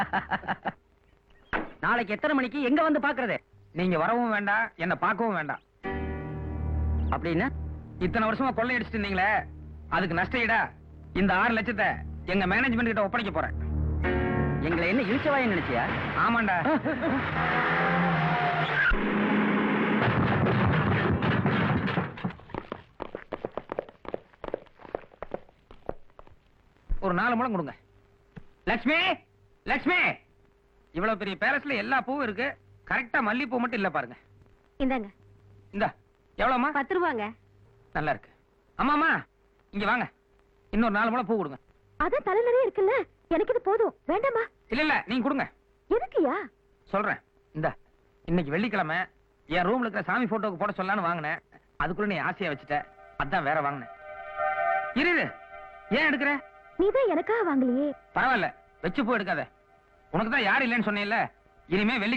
நாளைக்கு எத்தனை மணிக்கு எங்க வந்து பாக்குறது நீங்க வரவும் வேண்டாம் என்ன பார்க்கவும் வேண்டாம் அப்படின்னா இத்தனை வருஷமா கொள்ளையடிச்சிட்டு இருந்தீங்களே அதுக்கு நஷ்ட ஈடா இந்த ஆறு லட்சத்தை எங்க மேனேஜ்மெண்ட் கிட்ட ஒப்படைக்க போறேன் எங்களை என்ன இழிச்சவாய நினைச்சியா ஆமாண்டா ஒரு நாலு முழம் கொடுங்க லட்சுமி லட்சுமி இவ்வளவு பெரிய பேலஸ்ல எல்லா பூவும் இருக்கு கரெக்டா மல்லிப்பூ மட்டும் இல்ல பாருங்க இந்தாங்க இந்த எவ்வளவுமா பத்து ரூபாங்க நல்லா இருக்கு அம்மாமா இங்க வாங்க இன்னொரு நாலு முழம் பூ கொடுங்க அதான் தலை நிறைய இருக்குல்ல எனக்கு இது போதும் வேண்டாமா இல்ல இல்ல நீங்க கொடுங்க எதுக்குயா சொல்றேன் இந்த இன்னைக்கு வெள்ளிக்கிழமை என் ரூம்ல இருக்கிற சாமி போட்டோக்கு போட சொல்லலாம்னு வாங்கினேன் அதுக்குள்ள நீ ஆசையா வச்சுட்ட அதான் வேற வாங்கினேன் இரு இரு. ஏன் எடுக்கிற நீதான் எனக்காக வாங்கலையே பரவாயில்ல வச்சு பூ எடுக்காத உனக்கு தான் யாரும் இல்லைன்னு சொன்னேன்ல இனிமே வெள்ளி